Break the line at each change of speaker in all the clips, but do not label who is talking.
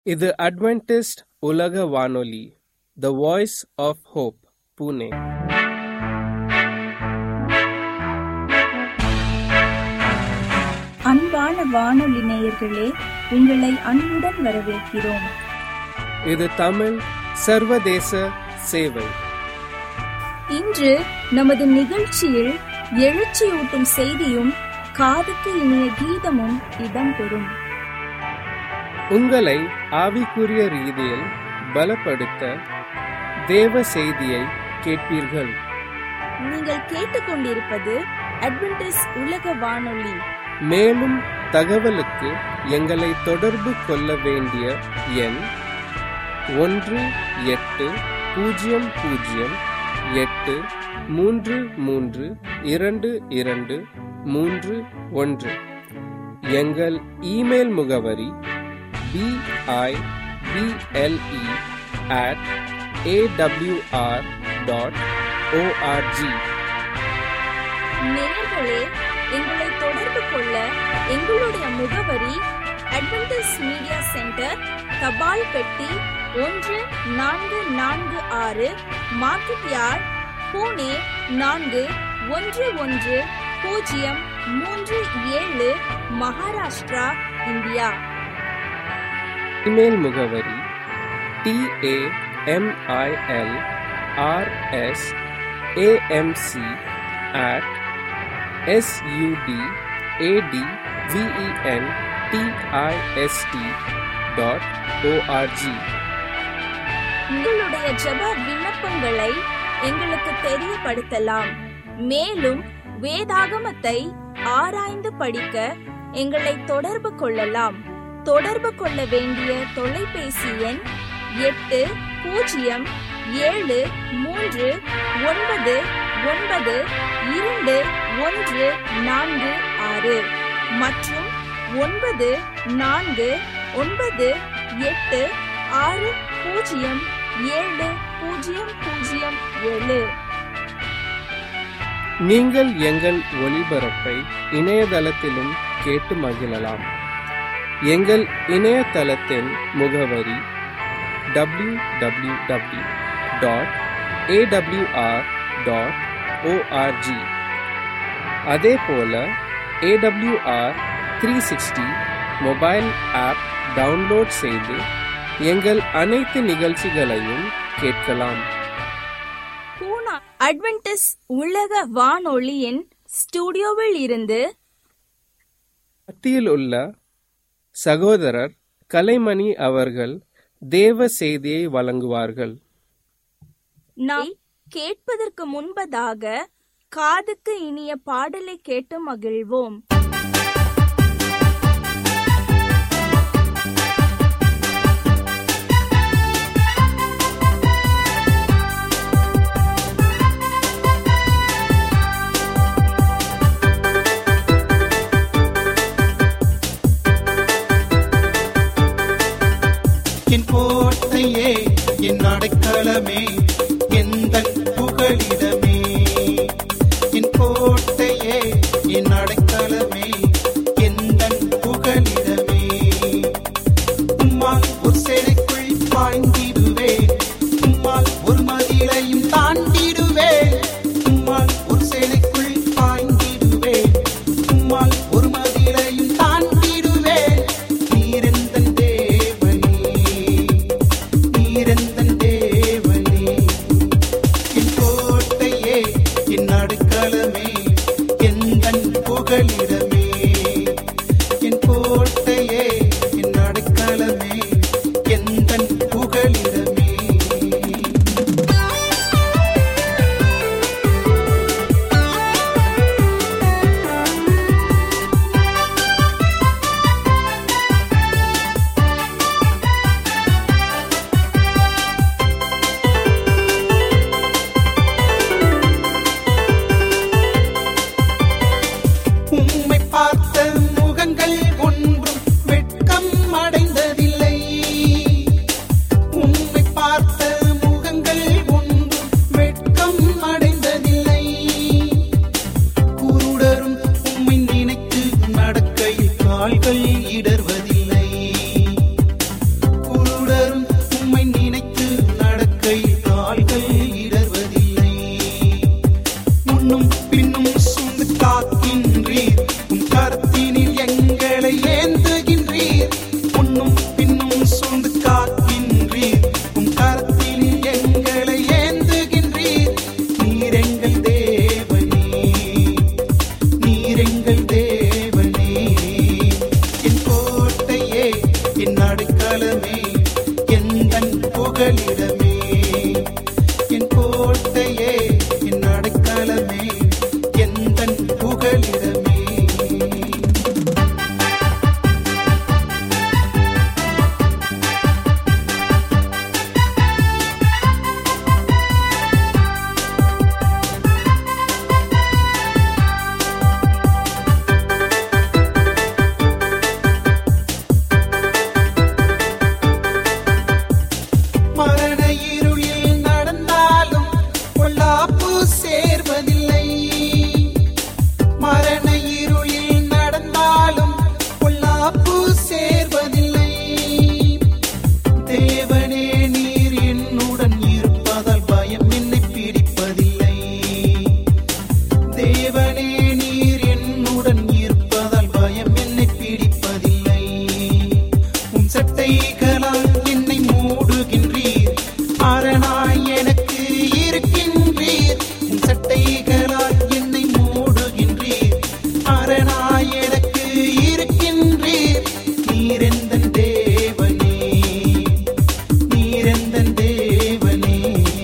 இது அட்வென்டிஸ்ட் உலக வானொலி the voice of hope Pune
அன்பான வானொலி நேயர்களே உங்களை அன்புடன் வரவேற்கிறோம்
இது தமிழ் சர்வதேச சேவை
இன்று நமது நிகழ்ச்சியில் எழுச்சியூட்டும் செய்தியும் காதுக்கு இனிய கீதமும் இடம்பெறும்
உங்களை ஆவிக்குரிய ரீதியில் பலப்படுத்த தேவ செய்தியை கேட்பீர்கள்
நீங்கள் கேட்டுக்கொண்டிருப்பது அட்வென்டிஸ் உலக வானொலி
மேலும் தகவலுக்கு எங்களை தொடர்பு கொள்ள வேண்டிய எண் ஒன்று எட்டு பூஜ்ஜியம் பூஜ்ஜியம் எட்டு மூன்று மூன்று இரண்டு இரண்டு மூன்று ஒன்று எங்கள் இமெயில் முகவரி BIBLE at AWR dot ORG
நேயர்களே எங்களை தொடர்பு கொள்ள எங்களுடைய முகவரி அட்வென்டிஸ் மீடியா சென்டர் தபால் பெட்டி ஒன்று நான்கு நான்கு ஆறு மார்க்கெட் யார்ட் பூனே நான்கு ஒன்று ஒன்று பூஜ்ஜியம் மூன்று ஏழு மகாராஷ்டிரா இந்தியா
இமெயில் முகவரி TAMIL RS AMC at SUD AT VEN TIST dot ORG
உங்களுடைய ஜெப விண்ணப்பங்களை எங்களுக்கு தெரியப்படுத்தலாம் மேலும் வேதாகமத்தை ஆராய்ந்து படிக்க எங்களை தொடர்பு கொள்ளலாம் தொடர்பு கொள்ள வேண்டிய தொலைபேசி எண் எட்டு பூஜ்ஜியம் ஏழு மூன்று ஒன்பது ஒன்பது இரண்டு ஒன்று நான்கு ஆறு மற்றும் ஒன்பது நான்கு ஒன்பது எட்டு ஆறு பூஜ்ஜியம் ஏழு பூஜ்ஜியம் பூஜ்ஜியம் ஏழு
நீங்கள் எங்கள் ஒளிபரப்பை இணையதளத்திலும் கேட்டு மகிழலாம் எங்கள் இணையதளத்தின் முகவரி W W W dot AWR dot ORG அதே போல AWR three sixty mobile app download செய்து எங்கள் அனைத்து நிகழ்ச்சிகளையும் கேட்கலாம்
பூனா அட்வென்டிஸ் உலக வானொலியின் ஸ்டுடியோவில் இருந்து
மத்தியில் உள்ள சகோதரர் கலைமணி அவர்கள் தேவ செய்தியை வழங்குவார்கள்
நாம் கேட்பதற்கு முன்பதாக காதுக்கு இனிய பாடலை கேட்டு மகிழ்வோம்
என் கோட்டையே என் அடைக்கலமே எந்த புகலிடமே என் கோட்டையே என் அடைக்கலமே எந்த புகலிடமே உம்மால் ஒரு சிறைக்குள் பாய்ந்திடுவேன் உம்மால் ஒரு மதிலையும் தாண்டிடுவேன் உம்மால் ஒரு சிறைக்குள் பாய்ந்திடுவேன் உம்மால் ஒரு மதிலையும் தாண்டிடுவேன் நீரெந்தன் தேவனே நீரெந்தன் தேவனே என் கோட்டையே என் நடுக்களமே எந்தன் புகலிடமே என் கோட்டையே என் நடுக்களமே எந்தன் புகலிடமே புகலிடமே என் கோட்டையே என் அடைக்கலமே எந்தன் புகலிடமே மரண இருளில் நடந்தாலும் பொல்லாப்பு சேர்வதில்லை மரண இருளில் நடந்தாலும் பொல்லாப்பு சேர்வதில்லை தேவனே நீர் என்னுடன் இருப்பதால் பயம் என்னை பிடிப்பதில்லை தேவனே நீர் என்னுடன் இருப்பதால் பயம் என்னை பிடிப்பதில்லை உம் சட்டைகளால் என்னை மூடுகின்றீர் அரணாய் எனக்கு இருக்கின்றீர் உம் சட்டைகளால் என்னை மூடுகின்றீர் அரணாய் எனக்கு இருக்கின்றீர் நீரெந்தன் தேவனே நீரெந்தன் தேவனே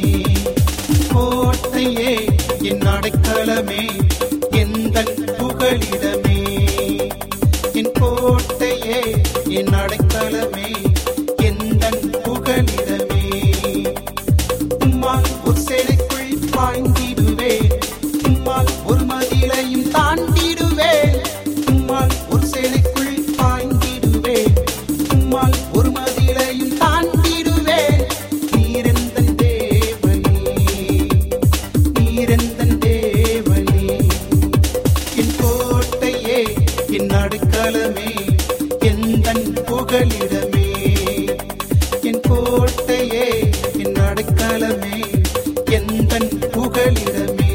கோட்டையே என் அடைக்கலமே எந்தன் புகலிடமே என் கோட்டையே என் அடைக்கலமே எந்தன் புகலிடமே உம்மால் ஒரு சேலைக்குள் பாய்ந்திடுவேன் உம்மால் ஒரு மதிலையும் தாண்டிடுவேன் உம்மால் ஒரு சேலைக்குள் பாய்ந்திடுவேன் உம்மால் ஒரு மதிலையும் தாண்டிடுவேன் நீரெந்தன் தேவனே நீரெந்தன் தேவனே என் கோட்டையே என் நடுக்கலமே எந்தன் புகலிடமே என் கோட்டையே என் நடுக்கலமே எந்தன் புகலிடமே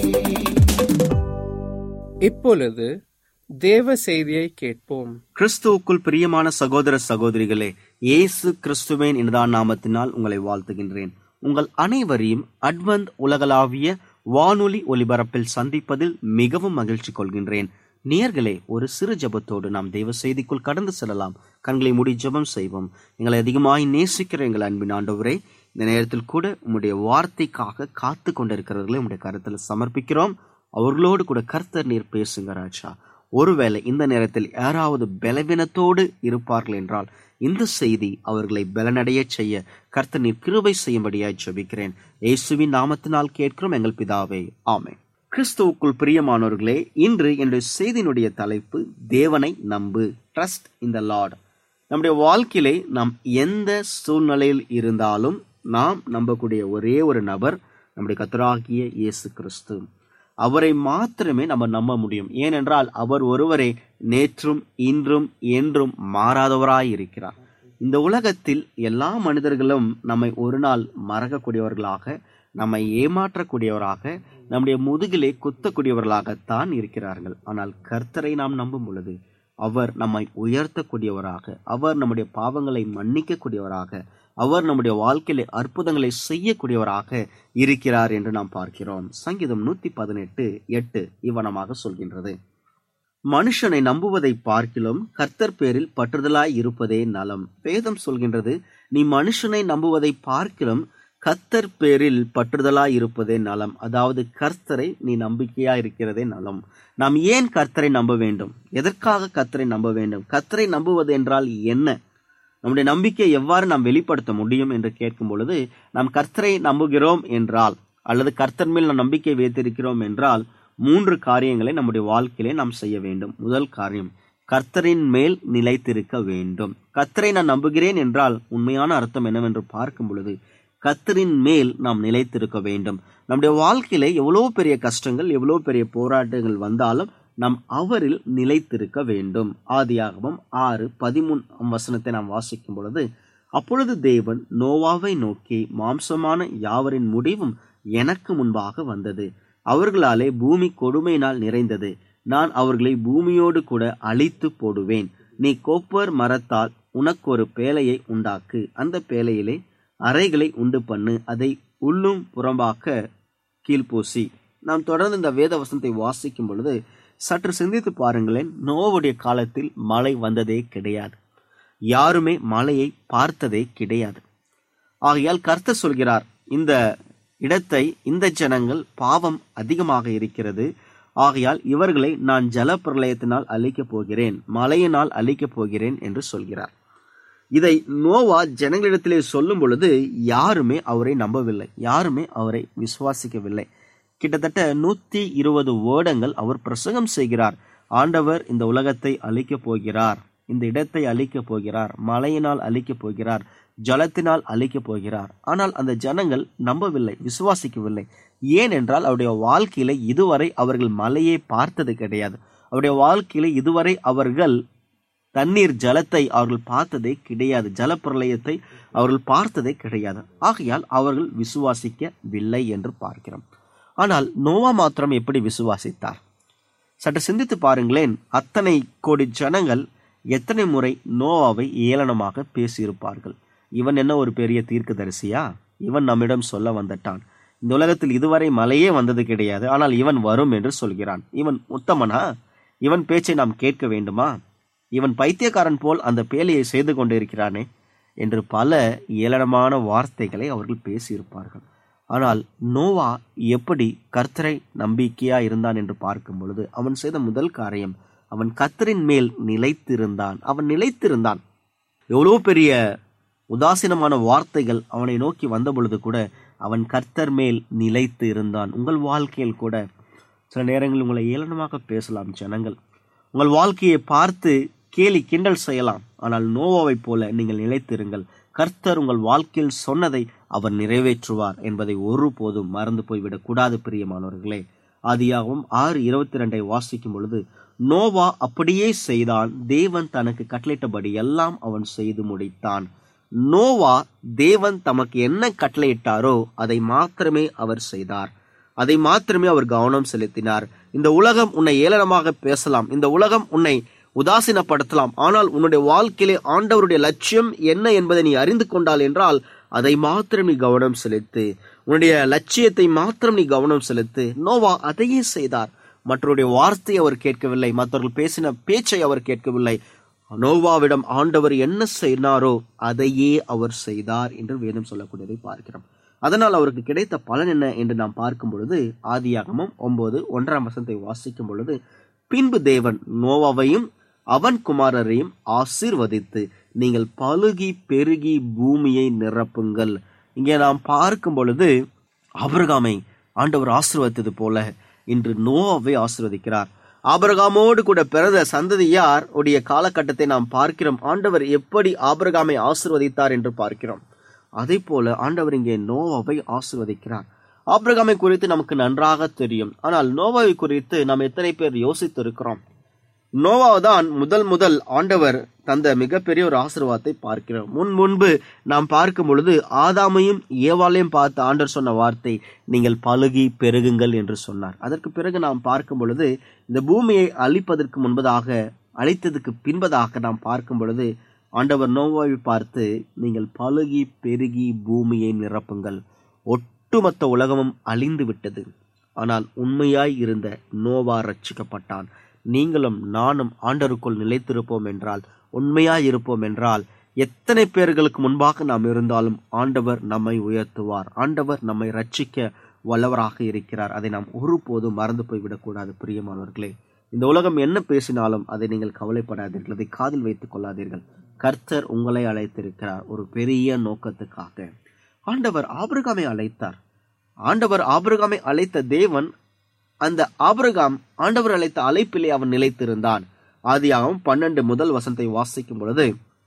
இப்பொழுது தேவ செய்தியை கேட்போம்
கிறிஸ்துவுக்குள் பிரியமான சகோதர சகோதரிகளே இயேசு கிறிஸ்துவின் இனிதான நாமத்தினால் உங்களை வாழ்த்துகின்றேன் உங்கள் அனைவரையும் அட்வந்த் உலகளாவிய வானொலி ஒலிபரப்பில் சந்திப்பதில் மிகவும் மகிழ்ச்சி கொள்கின்றேன் நேர்களே ஒரு சிறு ஜெபத்தோடு நாம் தெய்வ செய்திக்குள் கடந்து செல்லலாம் கண்களை மூடி ஜெபம் செய்வோம் எங்களை அதிகமாய் நேசிக்கிற எங்கள் அன்பின் ஆண்டவரே இந்த நேரத்தில் கூட உம்முடைய வார்த்தைக்காக காத்து கொண்டிருக்கிறவர்களை உம்முடைய கருத்தில் சமர்ப்பிக்கிறோம் அவர்களோடு கூட கர்த்தர் நீர் பேசுங்க ராஜா ஒருவேளை இந்த நேரத்தில் யாராவது பலவீனத்தோடு இருப்பார்கள் என்றால் இந்த செய்தி அவர்களை பலனடைய செய்ய கர்த்தர் நீர் கிருபை செய்யும்படியாய் ஜெபிக்கிறேன் இயேசுவின் நாமத்தினால் கேட்கிறோம் எங்கள் பிதாவே ஆமென் கிறிஸ்துவுக்குள் பிரியமானவர்களே இன்று என்னுடைய செய்தியினுடைய தலைப்பு தேவனை நம்பு ட்ரஸ்ட் இன் த லார்ட் நம்முடைய வாழ்க்கையிலே நாம் எந்த சூழ்நிலையில் இருந்தாலும் நாம் நம்பக்கூடிய ஒரே ஒரு நபர் நம்முடைய கத்தராகிய இயேசு கிறிஸ்து அவரை மாத்திரமே நம்ம நம்ப முடியும் ஏனென்றால் அவர் ஒருவரே நேற்றும் இன்றும் என்றும் மாறாதவராய் இருக்கிறார் இந்த உலகத்தில் எல்லா மனிதர்களும் நம்மை ஒரு நாள் மறக்கக்கூடியவர்களாக நம்மை ஏமாற்றக்கூடியவராக நம்முடைய முதுகிலே குத்தக்கூடியவர்களாகத்தான் இருக்கிறார்கள் ஆனால் கர்த்தரை நாம் நம்பும் பொழுது அவர் நம்மை உயர்த்தக்கூடியவராக அவர் நம்முடைய பாவங்களை மன்னிக்கக்கூடியவராக அவர் நம்முடைய வாழ்க்கையில அற்புதங்களை செய்யக்கூடியவராக இருக்கிறார் என்று நாம் பார்க்கிறோம் சங்கீதம் நூத்தி பதினெட்டு எட்டு இவ்வனமாக சொல்கின்றது மனுஷனை நம்புவதை பார்க்கிலும் கர்த்தர் பேரில் பற்றுதலாய் இருப்பதே நலம் வேதம் சொல்கின்றது நீ மனுஷனை நம்புவதை பார்க்கிலும் கர்த்தர் பேரில் பற்றுதலாய் இருப்பதே நலம் அதாவது கர்த்தரை நீ நம்பிக்கையா இருக்கிறதே நலம் நாம் ஏன் கர்த்தரை நம்ப வேண்டும் எதற்காக கர்த்தரை நம்ப வேண்டும் கர்த்தரை நம்புவது என்றால் என்ன நம்முடைய நம்பிக்கையை எவ்வாறு நாம் வெளிப்படுத்த முடியும் என்று கேட்கும் பொழுது நாம் கர்த்தரை நம்புகிறோம் என்றால் அல்லது கர்த்தர் மேல் நாம் நம்பிக்கை வைத்திருக்கிறோம் என்றால் மூன்று காரியங்களை நம்முடைய வாழ்க்கையிலே நாம் செய்ய வேண்டும் முதல் காரியம் கர்த்தரின் மேல் நிலைத்திருக்க வேண்டும் கர்த்தரை நான் நம்புகிறேன் என்றால் உண்மையான அர்த்தம் என்னவென்று பார்க்கும் பொழுது கர்த்தரின் மேல் நாம் நிலைத்திருக்க வேண்டும் நம்முடைய வாழ்க்கையில எவ்வளவு பெரிய கஷ்டங்கள் எவ்வளவு பெரிய போராட்டங்கள் வந்தாலும் நாம் அவரில் நிலைத்திருக்க வேண்டும் ஆதியாகமம் ஆறு பதிமூணு வசனத்தை நாம் வாசிக்கும் பொழுது அப்பொழுது தேவன் நோவாவை நோக்கி மாம்சமான யாவரின் முடிவும் எனக்கு முன்பாக வந்தது அவர்களாலே பூமி கொடுமையினால் நிறைந்தது நான் அவர்களை பூமியோடு கூட அழித்து போடுவேன் நீ கோப்பர் மரத்தால் உனக்கு ஒரு பேழையை உண்டாக்கு அந்த பேழையிலே அறைகளை உண்டு பண்ணு அதை உள்ளும் புறம்பாக்க கீழ்ப்பூசி நாம் தொடர்ந்து இந்த வேத வசனத்தை வாசிக்கும் பொழுது சற்று சிந்தித்து பாருங்களேன் நோவுடைய காலத்தில் மழை வந்ததே கிடையாது யாருமே மழையை பார்த்ததே கிடையாது ஆகையால் கர்த்தர் சொல்கிறார் இந்த இடத்தை இந்த ஜனங்கள் பாவம் அதிகமாக இருக்கிறது ஆகையால் இவர்களை நான் ஜல பிரளயத்தினால் அழிக்கப் போகிறேன் மழையினால் அழிக்கப் போகிறேன் என்று சொல்கிறார் இதை நோவா ஜனங்களிடத்திலே சொல்லும் பொழுது யாருமே அவரை நம்பவில்லை யாருமே அவரை விசுவாசிக்கவில்லை கிட்டத்தட்ட நூத்தி இருபது வருடங்கள் அவர் பிரசங்கம் செய்கிறார் ஆண்டவர் இந்த உலகத்தை அழிக்கப் போகிறார் இந்த இடத்தை அழிக்கப் போகிறார் மழையினால் அழிக்கப் போகிறார் ஜலத்தினால் அழிக்கப் போகிறார் ஆனால் அந்த ஜனங்கள் நம்பவில்லை விசுவாசிக்கவில்லை ஏனென்றால் அவருடைய வாழ்க்கையில இதுவரை அவர்கள் மலையை பார்த்தது கிடையாது அவருடைய வாழ்க்கையில இதுவரை அவர்கள் தண்ணீர் ஜலத்தை அவர்கள் பார்த்ததே கிடையாது ஜலப்பிரளயத்தை அவர்கள் பார்த்ததே கிடையாது ஆகையால் அவர்கள் விசுவாசிக்கவில்லை என்று பார்க்கிறோம் ஆனால் நோவா மாத்திரம் எப்படி விசுவாசித்தார் சற்று சிந்தித்து பாருங்களேன் அத்தனை கோடி ஜனங்கள் எத்தனை முறை நோவாவை ஏளனமாக பேசியிருப்பார்கள் இவன் என்ன ஒரு பெரிய தீர்க்கதரிசியா இவன் நம்மிடம் சொல்ல வந்துட்டான் இந்த உலகத்தில் இதுவரை மழையே வந்தது கிடையாது ஆனால் இவன் வரும் என்று சொல்கிறான் இவன் உத்தமனா இவன் பேச்சை நாம் கேட்க வேண்டுமா இவன் பைத்தியக்காரன் போல் அந்த பேலையை செய்து கொண்டிருக்கிறானே என்று பல ஏளனமான வார்த்தைகளை அவர்கள் பேசியிருப்பார்கள் ஆனால் நோவா எப்படி கர்த்தரை நம்பிக்கையா இருந்தான் என்று பார்க்கும் பொழுது அவன் செய்த முதல் காரியம் அவன் கர்த்தரின் மேல் நிலைத்திருந்தான் அவன் நிலைத்திருந்தான் எவ்வளவு பெரிய உதாசீனமான வார்த்தைகள் அவனை நோக்கி வந்த பொழுது கூட அவன் கர்த்தர் மேல் நிலைத்து இருந்தான் உங்கள் வாழ்க்கையில் கூட சில நேரங்களில் உங்களை ஏளனமாக பேசலாம் ஜனங்கள் உங்கள் வாழ்க்கையை பார்த்து கேலி கிண்டல் செய்யலாம் ஆனால் நோவாவைப் போல நீங்கள் நிலைத்திருங்கள் கர்த்தர் உங்கள் வாழ்க்கையில் சொன்னதை அவர் நிறைவேற்றுவார் என்பதை ஒருபோதும் மறந்து போய்விடக் கூடாது பிரியமானவர்களே ஆதியாகவும் ஆறு இருபத்தி ரெண்டை வாசிக்கும் பொழுது நோவா அப்படியே செய்தான் தேவன் தனக்கு கட்டளையிட்டபடி எல்லாம் அவன் செய்து முடித்தான் நோவா தேவன் தமக்கு என்ன கட்டளையிட்டாரோ அதை மாத்திரமே அவர் செய்தார் அதை மாத்திரமே அவர் கவனம் செலுத்தினார் இந்த உலகம் உன்னை ஏளனமாக பேசலாம் இந்த உலகம் உன்னை உதாசீனப்படுத்தலாம் ஆனால் உன்னுடைய வாழ்க்கையிலே ஆண்டவருடைய லட்சியம் என்ன என்பதை நீ அறிந்து கொண்டால் என்றால் அதை மாத்திரம் நீ கவனம் செலுத்து உன்னுடைய லட்சியத்தை மாத்திரம் நீ கவனம் செலுத்து நோவா அதையே செய்தார் மற்றவருடைய வார்த்தையை அவர் கேட்கவில்லை மற்றவர்கள் பேசின பேச்சை அவர் கேட்கவில்லை நோவாவிடம் ஆண்டவர் என்ன செய்தாரோ அதையே அவர் செய்தார் என்று வேதம் சொல்லக்கூடியதை பார்க்கிறோம் அதனால் அவருக்கு கிடைத்த பலன் என்ன என்று நாம் பார்க்கும் பொழுது ஆதியாகமும் ஒன்பது ஒன்றாம் வசனத்தை வாசிக்கும் பொழுது பின்பு தேவன் நோவாவையும் அவன் குமாரரையும் ஆசீர்வதித்து நீங்கள் பழுகி பெருகி பூமியை நிரப்புங்கள் இங்கே நாம் பார்க்கும் பொழுது ஆபிரகாமை ஆண்டவர் ஆசீர்வதித்தது போல இன்று நோவாவை ஆசீர்வதிக்கிறார் ஆபிரகாமோடு கூட பிறந்த சந்ததியார் உடைய காலகட்டத்தை நாம் பார்க்கிறோம் ஆண்டவர் எப்படி ஆபிரகாமை ஆசீர்வதித்தார் என்று பார்க்கிறோம் அதே போல ஆண்டவர் இங்கே நோவாவை ஆசீர்வதிக்கிறார் ஆபிரகாமை குறித்து நமக்கு நன்றாக தெரியும் ஆனால் நோவாவை குறித்து நாம் எத்தனை பேர் யோசித்திருக்கிறோம் நோவாவை தான் முதல் முதல் ஆண்டவர் தந்த மிகப்பெரிய ஒரு ஆசீர்வாதத்தை பார்க்கிறோம் முன் முன்பு நாம் பார்க்கும் பொழுது ஆதாமையும் ஏவாளையும் பார்த்து ஆண்டவர் சொன்ன வார்த்தை நீங்கள் பழுகி பெருகுங்கள் என்று சொன்னார் அதற்கு பிறகு நாம் பார்க்கும் பொழுது இந்த பூமியை அழிப்பதற்கு முன்பதாக அழித்ததுக்கு பின்பதாக நாம் பார்க்கும் பொழுது ஆண்டவர் நோவாவை பார்த்து நீங்கள் பழுகி பெருகி பூமியை நிரப்புங்கள் ஒட்டுமொத்த உலகமும் அழிந்து விட்டது ஆனால் உண்மையாய் இருந்த நோவா ரட்சிக்கப்பட்டான் நீங்களும் நானும் ஆண்டருக்குள் நிலைத்திருப்போம் என்றால் உண்மையாய் இருப்போம் என்றால் எத்தனை பேர்களுக்கு முன்பாக நாம் இருந்தாலும் ஆண்டவர் நம்மை உயர்த்துவார் ஆண்டவர் நம்மை ரட்சிக்க வல்லவராக இருக்கிறார் அதை நாம் ஒருபோதும் மறந்து போய்விடக்கூடாது பிரியமானவர்களே இந்த உலகம் என்ன பேசினாலும் அதை நீங்கள் கவலைப்படாதீர்கள் அதை காதில் வைத்துக் கொள்ளாதீர்கள் கர்த்தர் உங்களை அழைத்திருக்கிறார் ஒரு பெரிய நோக்கத்துக்காக ஆண்டவர் ஆபிரகாமை அழைத்தார் ஆண்டவர் ஆபிரகாமை அழைத்த தேவன் அந்த ஆபிரகாம் ஆண்டவர் அழைத்த அழைப்பிலே அவன் நிலைத்திருந்தான் ஆதியாகவும் பன்னெண்டு முதல் வசனத்தை வாசிக்கும் பொழுது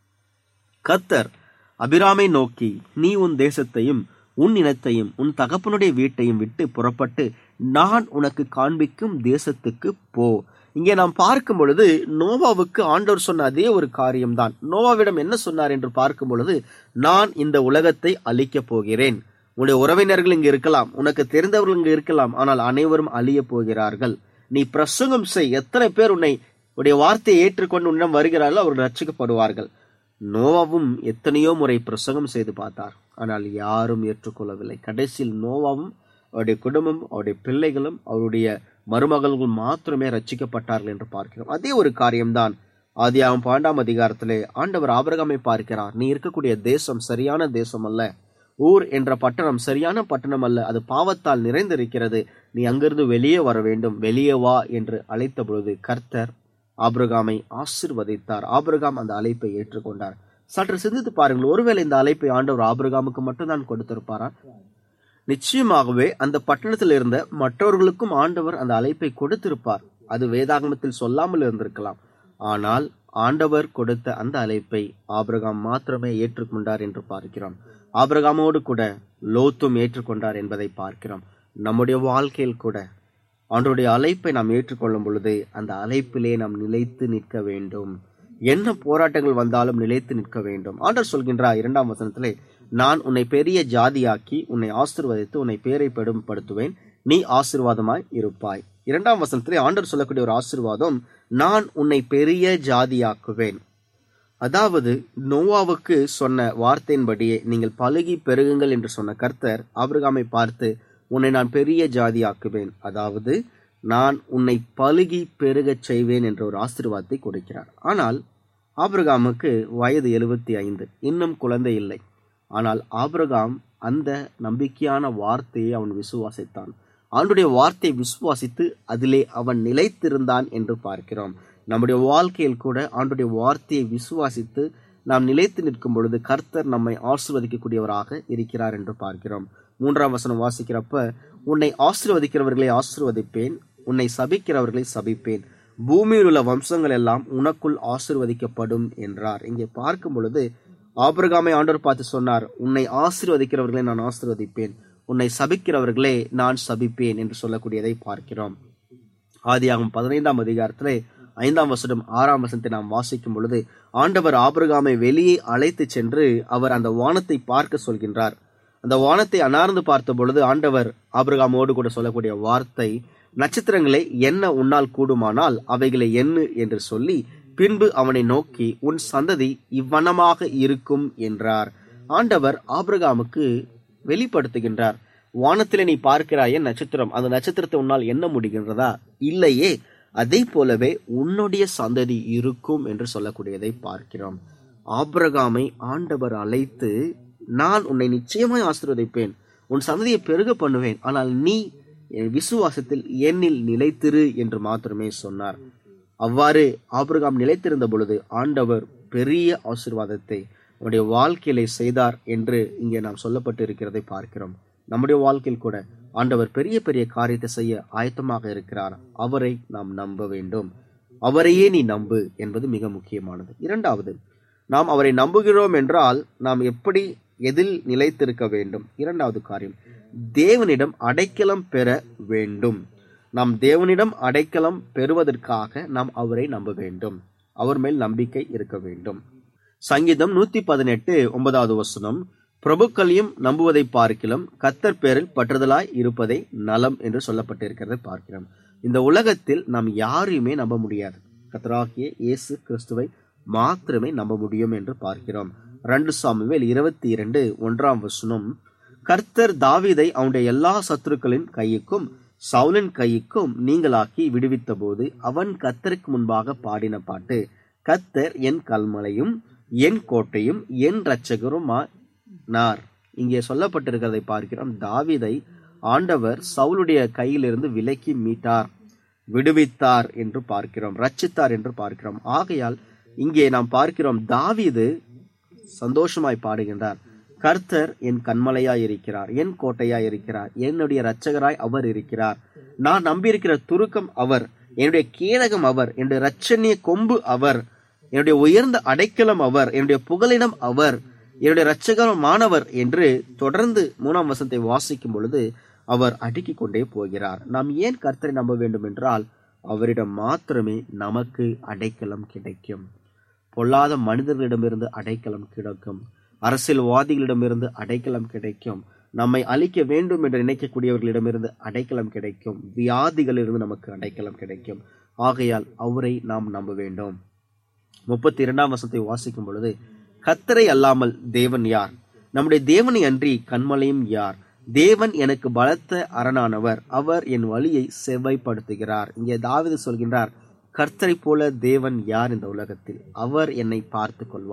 கர்த்தர் அபிராமை நோக்கி நீ உன் தேசத்தையும் உன் இனத்தையும் உன் தகப்பனுடைய வீட்டையும் விட்டு புறப்பட்டு நான் உனக்கு காண்பிக்கும் தேசத்துக்கு போ இங்கே நாம் பார்க்கும் பொழுது நோவாவுக்கு ஆண்டவர் சொன்ன அதே ஒரு காரியம்தான் நோவாவிடம் என்ன சொன்னார் என்று பார்க்கும் பொழுது நான் இந்த உலகத்தை அழிக்கப் போகிறேன் உன்னுடைய உறவினர்கள் இங்கு இருக்கலாம் உனக்கு தெரிந்தவர்கள் இங்கு இருக்கலாம் ஆனால் அனைவரும் அழிய போகிறார்கள் நீ பிரசங்கம் செய் எத்தனை பேர் உன்னை உடைய வார்த்தையை ஏற்றுக்கொண்டு உன்னிடம் வருகிறார்களோ அவர்கள் ரட்சிக்கப்படுவார்கள் நோவாவும் எத்தனையோ முறை பிரசங்கம் செய்து பார்த்தார் ஆனால் யாரும் ஏற்றுக்கொள்ளவில்லை கடைசியில் நோவாவும் அவருடைய குடும்பம் அவருடைய பிள்ளைகளும் அவருடைய மருமகள்கள் மாத்திரமே ரட்சிக்கப்பட்டார்கள் என்று பார்க்கிறோம் அதே ஒரு காரியம்தான் ஆதியாகும் பாண்டாம் அதிகாரத்திலே ஆண்டவர் ஆபிரகாமை பார்க்கிறார் நீ இருக்கக்கூடிய தேசம் சரியான தேசம் அல்ல ஊர் என்ற பட்டணம் சரியான பட்டணம் அல்ல அது பாவத்தால் நிறைந்திருக்கிறது நீ அங்கிருந்து வெளியே வர வேண்டும் வெளியே வா என்று அழைத்த பொழுது கர்த்தர் ஆபிரகாமை ஆசிர்வதித்தார் ஆபிரகாம் அந்த அழைப்பை ஏற்றுக்கொண்டார் சற்று சிந்தித்து பாருங்கள் ஒருவேளை இந்த அழைப்பை ஆண்டவர் ஆபிரகாமுக்கு மட்டும்தான் கொடுத்திருப்பாரா நிச்சயமாகவே அந்த பட்டணத்தில் இருந்த மற்றவர்களுக்கும் ஆண்டவர் அந்த அழைப்பை கொடுத்திருப்பார் அது வேதாகமத்தில் சொல்லாமல் இருந்திருக்கலாம் ஆனால் ஆண்டவர் கொடுத்த அந்த அழைப்பை ஆபிரகாம் மாத்திரமே ஏற்றுக்கொண்டார் என்று பார்க்கிறோம் ஆபிரகாமோடு கூட லோத்தும் ஏற்றுக்கொண்டார் என்பதை பார்க்கிறோம் நம்முடைய வாழ்க்கையில் கூட ஆண்டவருடைய அழைப்பை நாம் ஏற்றுக்கொள்ளும் பொழுது அந்த அழைப்பிலே நாம் நிலைத்து நிற்க வேண்டும் என்ன போராட்டங்கள் வந்தாலும் நிலைத்து நிற்க வேண்டும் ஆண்டவர் சொல்கின்றார் இரண்டாம் வசனத்திலே நான் உன்னை பெரிய ஜாதியாக்கி உன்னை ஆசிர்வதித்து உன்னை பேரை பெடும்படுத்துவேன் நீ ஆசிர்வாதமாய் இருப்பாய் இரண்டாம் வசனத்திலே ஆண்டவர் சொல்லக்கூடிய ஒரு ஆசிர்வாதம் நான் உன்னை பெரிய ஜாதியாக்குவேன் அதாவது நோவாவுக்கு சொன்ன வார்த்தையின்படியே நீங்கள் பழுகி பெருகுங்கள் என்று சொன்ன கர்த்தர் ஆபிரகாமை பார்த்து உன்னை நான் பெரிய ஜாதியாக்குவேன் அதாவது நான் உன்னை பழுகி பெருகச் செய்வேன் என்ற ஒரு ஆசீர்வாதத்தை கொடுக்கிறார் ஆனால் ஆபிரகாமுக்கு வயது எழுபத்தி ஐந்து இன்னும் குழந்தை இல்லை ஆனால் ஆபிரகாம் அந்த நம்பிக்கையான வார்த்தையை அவன் விசுவாசித்தான் ஆண்டுடைய வார்த்தையை விசுவாசித்து அதிலே அவன் நிலைத்திருந்தான் என்று பார்க்கிறோம் நம்முடைய வாழ்க்கையில் கூட ஆண்டுடைய வார்த்தையை விசுவாசித்து நாம் நிலைத்து நிற்கும் பொழுது கர்த்தர் நம்மை ஆசிர்வதிக்கக்கூடியவராக இருக்கிறார் என்று பார்க்கிறோம் மூன்றாம் வசனம் வாசிக்கிறப்ப உன்னை ஆசிர்வதிக்கிறவர்களை ஆசிர்வதிப்பேன் உன்னை சபிக்கிறவர்களை சபிப்பேன் பூமியில் உள்ள வம்சங்கள் எல்லாம் உனக்குள் ஆசிர்வதிக்கப்படும் என்றார் இங்கே பார்க்கும் பொழுது ஆபிரகாமை ஆண்டவர் பார்த்து சொன்னார் உன்னை ஆசிர்வதிக்கிறவர்களை நான் ஆசிர்வதிப்பேன் உன்னை சபிக்கிறவர்களே நான் சபிப்பேன் என்று சொல்லக்கூடியதை பார்க்கிறோம் ஆதியாகும் பதினைந்தாம் அதிகாரத்திலே ஐந்தாம் வசனம் ஆறாம் வசனத்தை நாம் வாசிக்கும் பொழுது ஆண்டவர் ஆபிரகாமை வெளியே அழைத்து சென்று அவர் அந்த வானத்தை பார்க்க சொல்கின்றார் அந்த வானத்தை அனார்ந்து பார்த்த பொழுது ஆண்டவர் ஆபிரகாமோடு கூட சொல்லக்கூடிய வார்த்தை நட்சத்திரங்களை என்ன உன்னால் கூடுமானால் அவைகளை எண்ணு என்று சொல்லி பின்பு அவனை நோக்கி உன் சந்ததி இவ்வனமாக இருக்கும் என்றார் ஆண்டவர் ஆபிரகாமுக்கு வெளிப்படுத்துகின்றார் வானத்திலே நீ பார்க்கிறாயே நட்சத்திரம் அந்த நட்சத்திரத்தை உன்னால் எண்ண முடிகின்றதா இல்லையே அதே போலவே உன்னுடைய சந்ததி இருக்கும் என்று சொல்லக்கூடியதை பார்க்கிறோம் ஆபிரகாமை ஆண்டவர் அழைத்து நான் உன்னை நிச்சயமாய் ஆசீர்வதிப்பேன் உன் சந்ததியை பெருக பண்ணுவேன் ஆனால் நீ என் விசுவாசத்தில் என்னில் நிலைத்திரு என்று மாத்திரமே சொன்னார் அவ்வாறு ஆபிரகாம் நிலைத்திருந்த பொழுது ஆண்டவர் பெரிய ஆசீர்வாதத்தை அவருடைய வாழ்க்கையிலே செய்தார் என்று இங்கே நாம் சொல்லப்பட்டு இருக்கிறதை பார்க்கிறோம் நம்முடைய வாழ்க்கையில் கூட ஆண்டவர் பெரிய பெரிய காரியத்தை செய்ய ஆயத்தமாக இருக்கிறார் அவரை நாம் நம்ப வேண்டும் அவரையே நீ நம்பு என்பது மிக முக்கியமானது இரண்டாவது நாம் அவரை நம்புகிறோம் என்றால் நாம் எப்படி எதில் நிலைத்திருக்க வேண்டும் இரண்டாவது காரியம் தேவனிடம் அடைக்கலம் பெற வேண்டும் நாம் தேவனிடம் அடைக்கலம் பெறுவதற்காக நாம் அவரை நம்ப வேண்டும் அவர் மேல் நம்பிக்கை இருக்க வேண்டும் சங்கீதம் நூத்தி பதினெட்டு ஒன்பதாவது வசனம் பிரபுக்களையும் நம்புவதை பார்க்கிலும் கத்தர் பேரில் பற்றுதலாய் இருப்பதை நலம் என்று சொல்லப்பட்டிருக்கிறதை பார்க்கிறோம் இந்த உலகத்தில் நாம் யாரையுமே நம்ப முடியாது கத்தராகிய இயேசு கிறிஸ்துவை மாத்திரமே நம்ப முடியும் என்று பார்க்கிறோம் ரெண்டு சாமுவேல் இருபத்தி இரண்டு ஒன்றாம் வசனம் கர்த்தர் தாவீதை அவனுடைய எல்லா சத்துருக்களின் கையுக்கும் சவுலின் கையுக்கும் நீங்களாக்கி விடுவித்த போது அவன் கத்தருக்கு முன்பாக பாடின பாட்டு கத்தர் என் கல்மலையும் என் கோட்டையும் என் இரட்சகருமா நார் இங்கே சொல்லப்பட்டிருக்கிறதை பார்க்கிறோம் தாவீதை ஆண்டவர் சவுலுடைய கையிலிருந்து விலக்கி மீட்டார் விடுவித்தார் என்று பார்க்கிறோம் ரட்சித்தார் என்று பார்க்கிறோம் ஆகையால் இங்கே நாம் பார்க்கிறோம் தாவீது சந்தோஷமாய் பாடுகின்றார் கர்த்தர் என் கண்மலையாய் இருக்கிறார் என் கோட்டையாய் இருக்கிறார் என்னுடைய இரட்சகராய் அவர் இருக்கிறார் நான் நம்பியிருக்கிற துருக்கம் அவர் என்னுடைய கேடகம் அவர் என்னுடைய இரட்சணிய கொம்பு அவர் என்னுடைய உயர்ந்த அடைக்கலம் அவர் என்னுடைய புகலிடம் அவர் என்னுடைய இரட்சகரமானவர் என்று தொடர்ந்து மூணாம் வசனத்தை வாசிக்கும் பொழுது அவர் அடுக்கிக் கொண்டே போகிறார் நாம் ஏன் கர்த்தரை நம்ப வேண்டும் என்றால் அவரிடம் மாத்திரமே நமக்கு அடைக்கலம் கிடைக்கும் பொல்லாத மனிதர்களிடமிருந்து அடைக்கலம் கிடைக்கும் அரசியல்வாதிகளிடமிருந்து அடைக்கலம் கிடைக்கும் நம்மை அழிக்க வேண்டும் என்று நினைக்கக்கூடியவர்களிடமிருந்து அடைக்கலம் கிடைக்கும் வியாதிகளிலிருந்து நமக்கு அடைக்கலம் கிடைக்கும் ஆகையால் அவரை நாம் நம்ப வேண்டும் முப்பத்தி இரண்டாம் வசத்தை வாசிக்கும் பொழுது கத்தரை அல்லாமல் தேவன் யார் நம்முடைய தேவனை அன்றி கண்மலையும் யார் தேவன் எனக்கு பலத்த அரணானவர் அவர் என் வழியை செவ்வாய்ப்படுத்துகிறார் இங்கே தாவிது சொல்கின்றார் கர்த்தரை போல தேவன் யார் இந்த உலகத்தில் அவர் என்னை பார்த்து கொள்வார்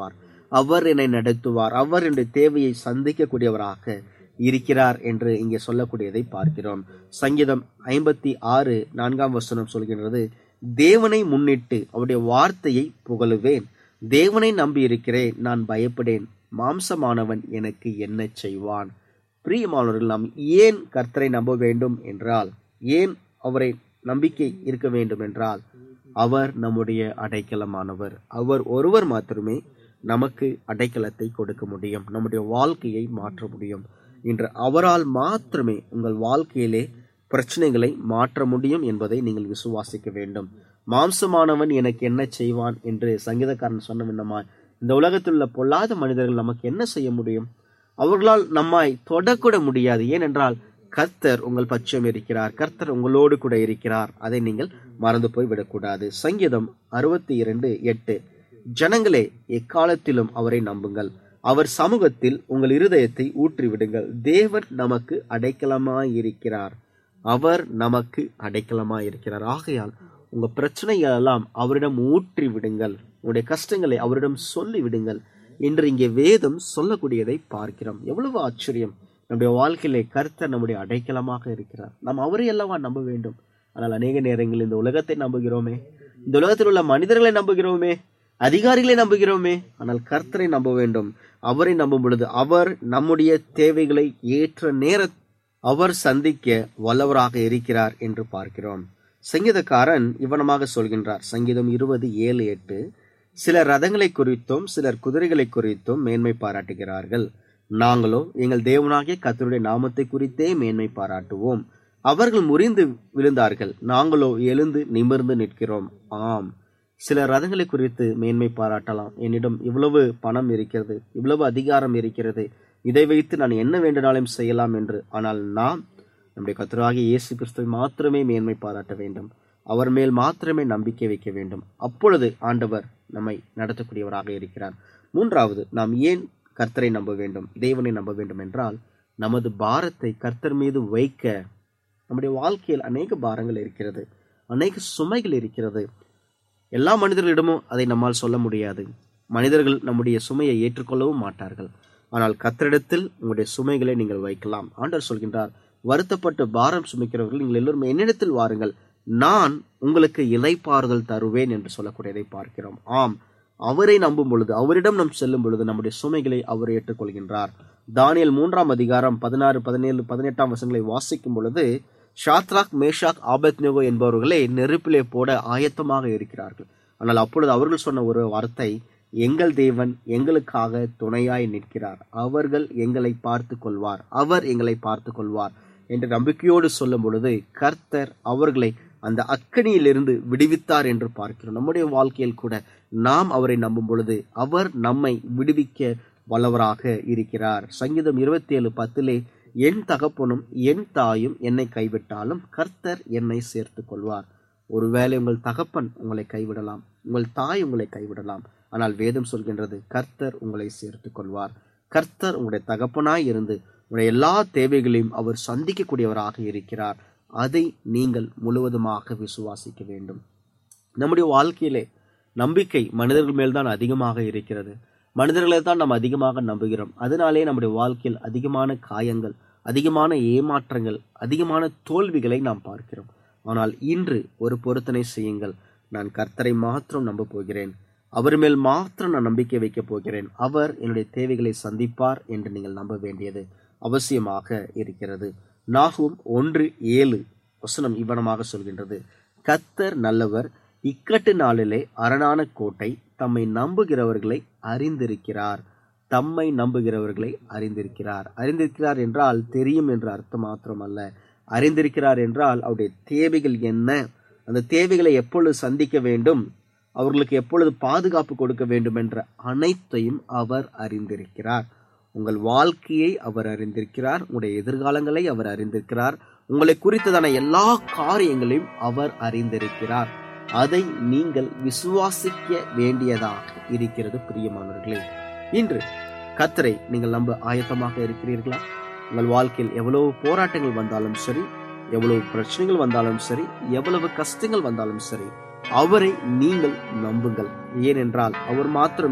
அவர் என்னை நடத்துவார் அவர் என்னுடைய தேவையை சந்திக்கக்கூடியவராக இருக்கிறார் என்று இங்கே சொல்லக்கூடியதை பார்க்கிறோம் சங்கீதம் ஐம்பத்தி ஆறு நான்காம் வசனம் சொல்கின்றது தேவனை முன்னிட்டு அவருடைய வார்த்தையை புகழுவேன் தேவனை நம்பி இருக்கிறேன் நான் பயப்படேன் மாம்சமானவன் எனக்கு என்ன செய்வான் பிரியமானவர்கள் நாம் ஏன் கர்த்தரை நம்ப வேண்டும் என்றால் ஏன் அவரை நம்பிக்கை இருக்க வேண்டும் என்றால் அவர் நம்முடைய அடைக்கலமானவர் அவர் ஒருவர் மாத்திரமே நமக்கு அடைக்கலத்தை கொடுக்க முடியும் நம்முடைய வாழ்க்கையை மாற்ற முடியும் இன்று அவரால் மாத்திரமே உங்கள் வாழ்க்கையிலே பிரச்சனைகளை மாற்ற முடியும் என்பதை நீங்கள் விசுவாசிக்க வேண்டும் மாம்சமானவன் எனக்கு என்ன செய்வான் என்று சங்கீதக்காரன் சொன்ன விண்ணமா இந்த உலகத்தில் உள்ள பொல்லாத மனிதர்கள் நமக்கு என்ன செய்ய முடியும் அவர்களால் நம்மாய் தொடக்கூட முடியாது ஏனென்றால் கர்த்தர் உங்கள் பட்சம் இருக்கிறார் கர்த்தர் உங்களோடு கூட இருக்கிறார் அதை நீங்கள் மறந்து போய் விடக்கூடாது சங்கீதம் அறுபத்தி இரண்டு எட்டு ஜனங்களே எக்காலத்திலும் அவரை நம்புங்கள் அவர் சமூகத்தில் உங்கள் இருதயத்தை ஊற்றி விடுங்கள் தேவன் நமக்கு அடைக்கலமாயிருக்கிறார் அவர் நமக்கு அடைக்கலமாயிருக்கிறார் ஆகையால் உங்க பிரச்சனைகள் எல்லாம் அவரிடம் ஊற்றி விடுங்கள் உங்களுடைய கஷ்டங்களை அவரிடம் சொல்லி விடுங்கள் என்று இங்கே வேதம் சொல்லக்கூடியதை பார்க்கிறோம் எவ்வளவு ஆச்சரியம் நம்முடைய வாழ்க்கையிலே கர்த்தர் நம்முடைய அடைக்கலமாக இருக்கிறார் நாம் அவரை அல்லவா நம்ப வேண்டும் ஆனால் அநேக நேரங்களில் இந்த உலகத்தை நம்புகிறோமே இந்த உலகத்தில் உள்ள மனிதர்களை நம்புகிறோமே அதிகாரிகளை நம்புகிறோமே ஆனால் கர்த்தரை நம்ப வேண்டும் அவரை நம்பும் பொழுது அவர் நம்முடைய தேவைகளை ஏற்ற நேர அவர் சந்திக்க வல்லவராக இருக்கிறார் என்று பார்க்கிறோம் சங்கீதக்காரன் இவனமாக சொல்கின்றார் சங்கீதம் இருபது ஏழு எட்டு சிலர் ரதங்களை குறித்தும் சிலர் குதிரைகளை குறித்தும் மேன்மை பாராட்டுகிறார்கள் நாங்களோ எங்கள் தேவனாகிய கர்த்தருடைய நாமத்தை குறித்தே மேன்மை பாராட்டுவோம் அவர்கள் முறிந்து விழுந்தார்கள் நாங்களோ எழுந்து நிமிர்ந்து நிற்கிறோம் ஆம் சில ரதங்களை குறித்து மேன்மை பாராட்டலாம் என்னிடம் இவ்வளவு பணம் இருக்கிறது இவ்வளவு அதிகாரம் இருக்கிறது இதை வைத்து நான் என்ன வேண்டுமானாலும் செய்யலாம் என்று ஆனால் நாம் நம்முடைய கத்தராகிய இயேசு கிறிஸ்துவை மாத்திரமே மேன்மை பாராட்ட வேண்டும் அவர் மேல் மாத்திரமே நம்பிக்கை வைக்க வேண்டும் அப்பொழுது ஆண்டவர் நம்மை நடத்தக்கூடியவராக இருக்கிறார் மூன்றாவது நாம் ஏன் கர்த்தரை நம்ப வேண்டும் தேவனை நம்ப வேண்டும் என்றால் நமது பாரத்தை கர்த்தர் மீது வைக்க நம்முடைய வாழ்க்கையில் அநேக பாரங்கள் இருக்கிறது அநேக சுமைகள் இருக்கிறது எல்லா மனிதர்களிடமும் அதை நம்மால் சொல்ல முடியாது மனிதர்கள் நம்முடைய சுமையை ஏற்றுக்கொள்ளவும் மாட்டார்கள் ஆனால் கத்தரிடத்தில் உங்களுடைய சுமைகளை நீங்கள் வைக்கலாம் ஆண்டவர் சொல்கின்றார் வருத்தப்பட்டு பாரம் சுமைக்கிறவர்கள் நீங்கள் எல்லோரும் என்னிடத்தில் வாருங்கள் நான் உங்களுக்கு இலைப்பாறுதல் தருவேன் என்று சொல்லக்கூடியதை பார்க்கிறோம் ஆம் அவரை நம்பும் பொழுது அவரிடம் நாம் செல்லும் பொழுது நம்முடைய சுமைகளை அவர் ஏற்றுக்கொள்கின்றார் தானியல் மூன்றாம் அதிகாரம் பதினாறு பதினேழு பதினெட்டாம் வசங்களை வாசிக்கும் பொழுது ஷாத்ராக் மேஷாக் ஆபத்னேகோ என்பவர்களே நெருப்பிலே போட ஆயத்தமாக இருக்கிறார்கள் ஆனால் அப்பொழுது அவர்கள் சொன்ன ஒரு வார்த்தை எங்கள் தேவன் எங்களுக்காக துணையாய் நிற்கிறார் அவர்கள் எங்களை பார்த்து கொள்வார் அவர் எங்களை பார்த்து கொள்வார் என்று நம்பிக்கையோடு சொல்லும் பொழுது கர்த்தர் அவர்களை அந்த அக்கனியிலிருந்து விடுவித்தார் என்று பார்க்கிறோம் நம்முடைய வாழ்க்கையில் கூட நாம் அவரை நம்பும் பொழுது அவர் நம்மை விடுவிக்க வல்லவராக இருக்கிறார் சங்கீதம் இருபத்தி ஏழு பத்திலே என் தகப்பனும் என் தாயும் என்னை கைவிட்டாலும் கர்த்தர் என்னை சேர்த்து கொள்வார் ஒருவேளை உங்கள் தகப்பன் உங்களை கைவிடலாம் உங்கள் தாய் உங்களை கைவிடலாம் ஆனால் வேதம் சொல்கின்றது கர்த்தர் உங்களை சேர்த்து கொள்வார் கர்த்தர் உங்களுடைய தகப்பனாய் இருந்து உங்களுடைய எல்லா தேவைகளையும் அவர் சந்திக்கக்கூடியவராக இருக்கிறார் அதை நீங்கள் முழுவதுமாக விசுவாசிக்க வேண்டும் நம்முடைய வாழ்க்கையிலே நம்பிக்கை மனிதர்கள் மேல்தான் அதிகமாக இருக்கிறது மனிதர்களை தான் நாம் அதிகமாக நம்புகிறோம் அதனாலே நம்முடைய வாழ்க்கையில் அதிகமான காயங்கள் அதிகமான ஏமாற்றங்கள் அதிகமான தோல்விகளை நாம் பார்க்கிறோம் ஆனால் இன்று ஒரு பொருத்தனை செய்யுங்கள் நான் கர்த்தரை மாத்திரம் நம்ப போகிறேன் அவர் மேல் மாத்திரம் நான் நம்பிக்கை வைக்கப் போகிறேன் அவர் என்னுடைய தேவைகளை சந்திப்பார் என்று நீங்கள் நம்ப வேண்டியது அவசியமாக இருக்கிறது நாகும் ஒன்று ஏழு வசனம் இவ்வனமாக சொல்கின்றது கத்தர் நல்லவர் இக்கட்டு நாளிலே அரணான கோட்டை தம்மை நம்புகிறவர்களை அறிந்திருக்கிறார் தம்மை நம்புகிறவர்களை அறிந்திருக்கிறார் அறிந்திருக்கிறார் என்றால் தெரியும் என்ற அர்த்தம் மாத்திரமல்ல அறிந்திருக்கிறார் என்றால் அவருடைய தேவைகள் என்ன அந்த தேவைகளை எப்பொழுது சந்திக்க வேண்டும் அவர்களுக்கு எப்பொழுது பாதுகாப்பு கொடுக்க வேண்டும் என்ற அனைத்தையும் அவர் அறிந்திருக்கிறார் உங்கள் வாழ்க்கையை அவர் அறிந்திருக்கிறார் உங்களுடைய எதிர்காலங்களை அவர் அறிந்திருக்கிறார் உங்களை குறித்ததான எல்லா காரியங்களையும் அவர் அறிந்திருக்கிறார் அதை நீங்கள் விசுவாசிக்க வேண்டியதாக இருக்கிறது பிரியமானவர்களே இன்று கத்தரை நீங்கள் நம்ப ஆயத்தமாக இருக்கிறீர்களா உங்கள் வாழ்க்கையில் எவ்வளவு போராட்டங்கள் வந்தாலும் சரி எவ்வளவு பிரச்சனைகள் வந்தாலும் சரி எவ்வளவு கஷ்டங்கள் வந்தாலும் சரி அவரை நீங்கள் நம்புங்கள் ஏனென்றால் அவர் மாத்திரமே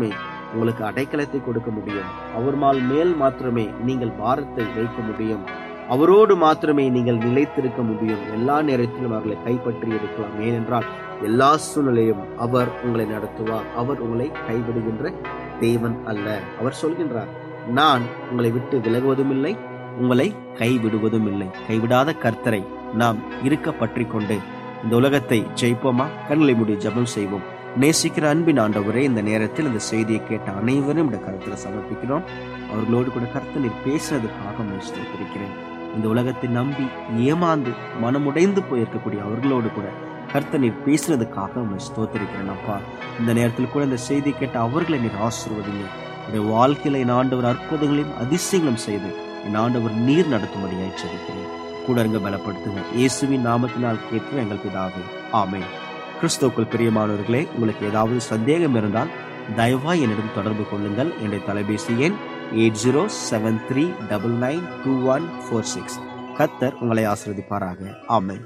உங்களுக்கு அடைக்கலத்தை கொடுக்க முடியும் அவர் மால் மேல் மாத்திரமே நீங்கள் பாரத்தை வைக்க முடியும் அவரோடு மாத்திரமே நீங்கள் நிலைத்திருக்க முடியும் எல்லா நேரத்திலும் அவர்களை கைப்பற்றி இருக்கலாம் ஏனென்றால் எல்லா சூழ்நிலையும் அவர் உங்களை நடத்துவார் அவர் உங்களை கைவிடுகின்ற தேவன் அல்ல அவர் சொல்கின்றார் நான் உங்களை விட்டு விலகுவதும் இல்லை உங்களை கைவிடுவதும் இல்லை கைவிடாத கர்த்தரை நாம் இருக்க பற்றி கொண்டு இந்த உலகத்தை ஜெயிப்போமா கண்களை மூடி ஜெபம் செய்வோம் நேசிக்கிற அன்பின் ஆண்டவரே இந்த நேரத்தில் இந்த செய்தியை கேட்ட அனைவரும் இந்த கருத்துல சமர்ப்பிக்கிறோம் அவர்களோடு கூட கருத்து நீர் பேசுறதுக்காக முயற்சித்திருக்கிறேன் இந்த உலகத்தை நம்பி ஏமாந்து மனமுடைந்து போயிருக்கக்கூடிய அவர்களோடு கூட கர்த்த நீர் பேசுறதுக்காக உண்மை ஸ்தோத்திருக்கிறேன் அப்பா இந்த நேரத்தில் கூட இந்த செய்தி கேட்ட அவர்களை நீர் ஆசிர்வதிங்க என்னுடைய வாழ்க்கையில என் ஆண்டவர் அற்புதங்களையும் அதிசயங்களும் செய்து என் ஆண்டவர் நீர் நடத்தும்படியாய் எச்சரிக்கிறேன் கூட இருங்க பலப்படுத்துங்க இயேசுவின் நாமத்தினால் கேட்கிற எங்கள் பிதாவே ஆமென் கிறிஸ்துவுக்குள் பிரியமானவர்களே உங்களுக்கு ஏதாவது சந்தேகம் இருந்தால் தயவாய் என்னிடம் தொடர்பு கொள்ளுங்கள் என்னுடைய தொலைபேசி எண் eight zero seven three double nine two one four six கத்தர் உங்களை ஆசிர்வதிப்பாராக ஆமென்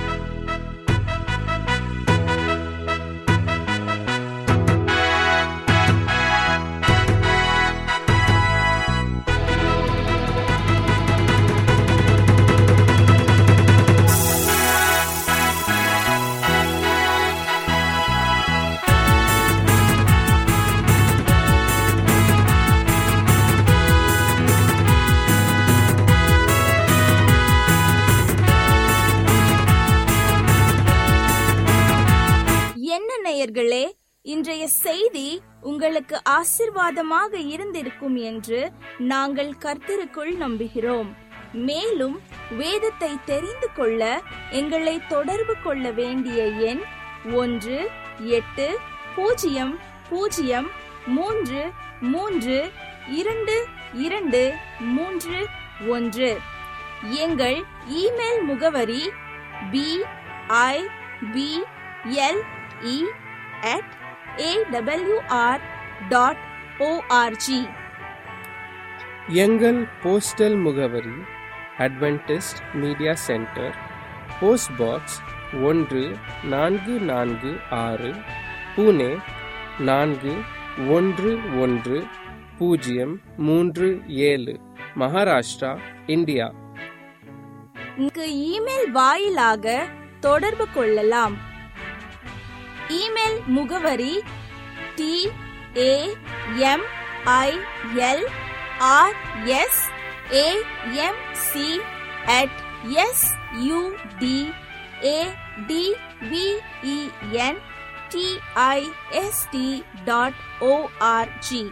என்ன நேயர்களே இன்றைய செய்தி உங்களுக்கு ஆசிர்வாதமாக இருந்திருக்கும் என்று நாங்கள் கர்த்தருக்குள் நம்புகிறோம் மேலும் வேதத்தை தெரிந்து கொள்ள எங்களை தொடர்பு கொள்ள வேண்டிய எண் ஒன்று எட்டு பூஜ்ஜியம் பூஜ்ஜியம் மூன்று மூன்று இரண்டு இரண்டு மூன்று ஒன்று எங்கள் இமெயில் முகவரி B I B L E at AWR dot ORG
எங்கள் போஸ்டல் முகவரி Adventist media centre post box ஒன்று நான்கு நான்கு ஆறு புனே நான்கு ஒன்று ஒன்று பூஜ்ஜியம் மூன்று ஏழு மகாராஷ்டிரா இந்தியா
இங்கு இமெயில் வாயிலாக தொடர்பு கொள்ளலாம் இமெயில் முகவரி T A M I L R S A M C at S U D A D V E N T I S T dot ORG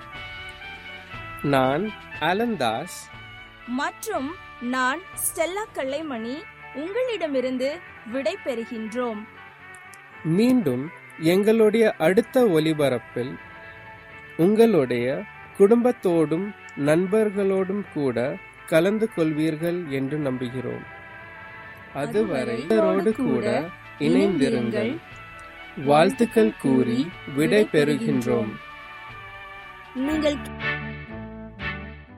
நான் அலந்தாஸ்
மற்றும் நான் ஸ்டெல்லா கல்லைமணி உங்களிடமிருந்து விடை பெறுகின்றோம்
மீண்டும் எங்களுடைய அடுத்த ஒலிபரப்பில் உங்களுடைய குடும்பத்தோடும் நண்பர்களோடும் கூட கலந்து கொள்வீர்கள் என்று நம்புகிறோம் அதுவரை இவரோடு கூட இணைந்திருங்கள் வாழ்த்துக்கள் கூறி விடை பெறுகின்றோம்
நீங்கள்